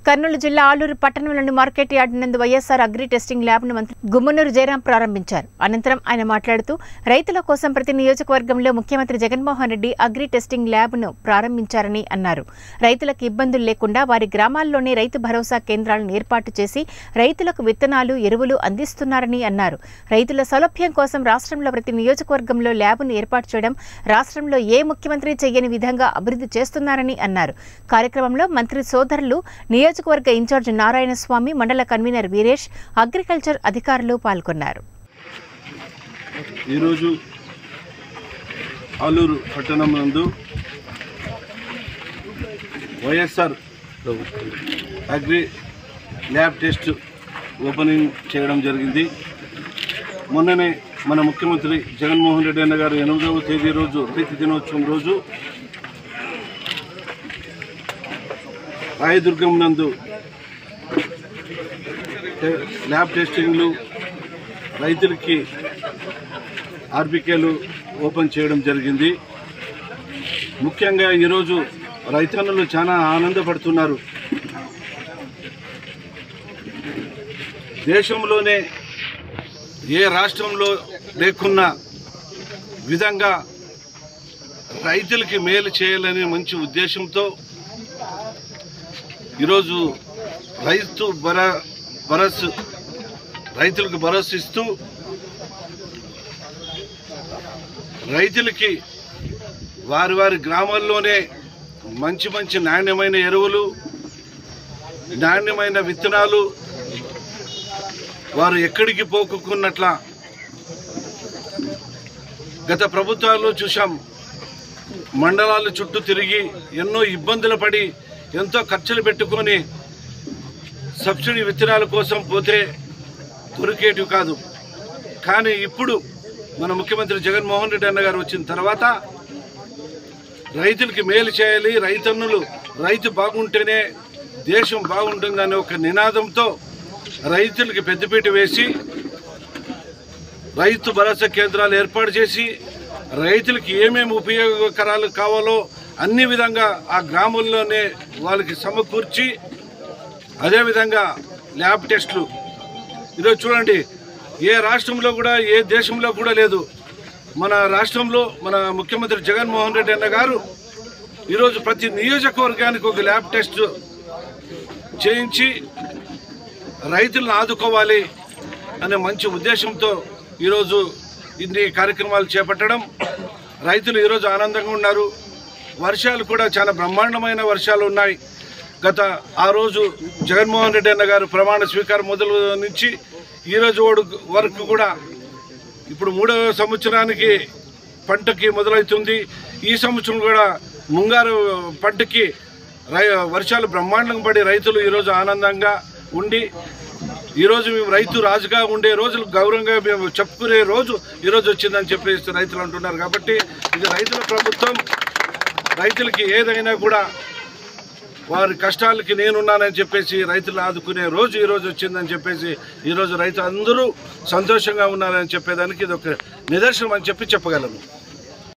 కర్నూలు జిల్లా ఆలూరు పట్టణంలోని market yard నందు వైఎస్ఆర్ అగ్రి టెస్టింగ్ ల్యాబ్ ను మంత్రి గుమ్మనూరు జయరాం ప్రారంభించారు అనంతరం ఆయన మాట్లాడుతూ రైతుల కోసం ప్రతి నియోజకవర్గంలో ముఖ్యమంత్రి Jaganmohan Reddy agri testing lab ను ప్రారంభించారని అన్నారు రైతులకు ఇబ్బందులు లేకుండా వారి గ్రామాల్లోనే రైతు భరోసా కేంద్రాలను ఏర్పాటు చేసి రైతులకు విత్తనాలు ఎరువులు అందిస్తున్నారని అన్నారు రైతుల సౌలభ్యం కోసం రాష్ట్రంలో ప్రతి నియోజకవర్గంలో ల్యాబ్ను ఏర్పాటు చేయడం రాష్ట్రంలో ఏ ముఖ్యమంత్రి చేయని విధంగా అభివృద్ధి చేస్తున్నారని అన్నారు కార్యక్రమంలో మంత్రి సోదరులు నియోజకవర్గ ఇన్ఛార్జ్ నారాయణ స్వామి మండల కన్వీనర్ వీరేష్ అగ్రికల్చర్ అధికారులు పాల్గొన్నారు ఈరోజు ఆలూరు పట్టణం నందు YSR agri lab test opening చేయడం జరిగింది మొన్ననే మన ముఖ్యమంత్రి జగన్మోహన్ రెడ్డి అన్న గారు ఎనిమిదవ తేదీ రోజు రైతు దినోత్సవం రోజు రాయదుర్గం నందు టె- ల్యాబ్ టెస్టింగ్లు రైతులకి ఆర్బికేలు ఓపెన్ చేయడం జరిగింది ముఖ్యంగా ఈరోజు రైతన్నులు చాలా ఆనందపడుతున్నారు దేశంలోనే ఏ రాష్ట్రంలో లేకున్న విధంగా రైతులకి మేలు చేయాలనే మంచి ఉద్దేశంతో ఈరోజు రైతు భర భరోసా రైతులకు భరోసా ఇస్తూ రైతులకి వారి వారి గ్రామాల్లోనే మంచి మంచి నాణ్యమైన ఎరువులు నాణ్యమైన విత్తనాలు వారు ఎక్కడికి పోకున్నట్ల గత ప్రభుత్వాల్లో చూశాం మండలాల చుట్టూ తిరిగి ఎన్నో ఇబ్బందులు పడి ఎంతో ఖర్చులు పెట్టుకొని సబ్సిడీ విత్తనాల కోసం పోతే దొరికేటివి కాదు కానీ ఇప్పుడు మన ముఖ్యమంత్రి జగన్మోహన్ రెడ్డి అన్న గారు వచ్చిన తర్వాత రైతులకి మేలు చేయాలి రైతన్నులు రైతు బాగుంటేనే దేశం బాగుంటుందనే ఒక నినాదంతో రైతులకి పెద్దపీట వేసి రైతు భరోసా కేంద్రాలు ఏర్పాటు చేసి రైతులకి ఏమేమి ఉపయోగకరాలు కావాలో అన్ని విధంగా ఆ గ్రామంలోనే వాళ్ళకి సమకూర్చి అదేవిధంగా ల్యాబ్ టెస్టులు ఈరోజు చూడండి ఏ రాష్ట్రంలో కూడా ఏ దేశంలో కూడా లేదు మన రాష్ట్రంలో మన ముఖ్యమంత్రి జగన్మోహన్ రెడ్డి అన్న గారు ఈరోజు ప్రతి నియోజకవర్గానికి ఒక ల్యాబ్ టెస్ట్ చేయించి రైతులను ఆదుకోవాలి అనే మంచి ఉద్దేశంతో ఈరోజు ఇన్ని కార్యక్రమాలు చేపట్టడం రైతులు ఈరోజు ఆనందంగా ఉన్నారు వర్షాలు కూడా చాలా బ్రహ్మాండమైన వర్షాలు ఉన్నాయి గత ఆ రోజు జగన్మోహన్ రెడ్డి అన్న గారు ప్రమాణ స్వీకారం మొదలు నుంచి ఈరోజు వరకు కూడా ఇప్పుడు మూడవ సంవత్సరానికి పంటకి మొదలవుతుంది ఈ సంవత్సరం కూడా ముంగారు పంటకి రై వర్షాలు బ్రహ్మాండంగా పడి రైతులు ఈరోజు ఆనందంగా ఉండి ఈరోజు మేము రైతు రాజుగా ఉండే రోజులు గౌరవంగా మేము చెప్పుకునే రోజు ఈరోజు వచ్చిందని చెప్పేసి రైతులు అంటున్నారు కాబట్టి ఇది రైతుల ప్రభుత్వం రైతులకి ఏదైనా కూడా వారి కష్టాలకి నేనున్నానని చెప్పేసి రైతులు ఆదుకునే రోజు ఈరోజు వచ్చిందని చెప్పేసి ఈరోజు రైతు అందరూ సంతోషంగా ఉన్నారని చెప్పేదానికి ఇది ఒక నిదర్శనం అని చెప్పి చెప్పగలను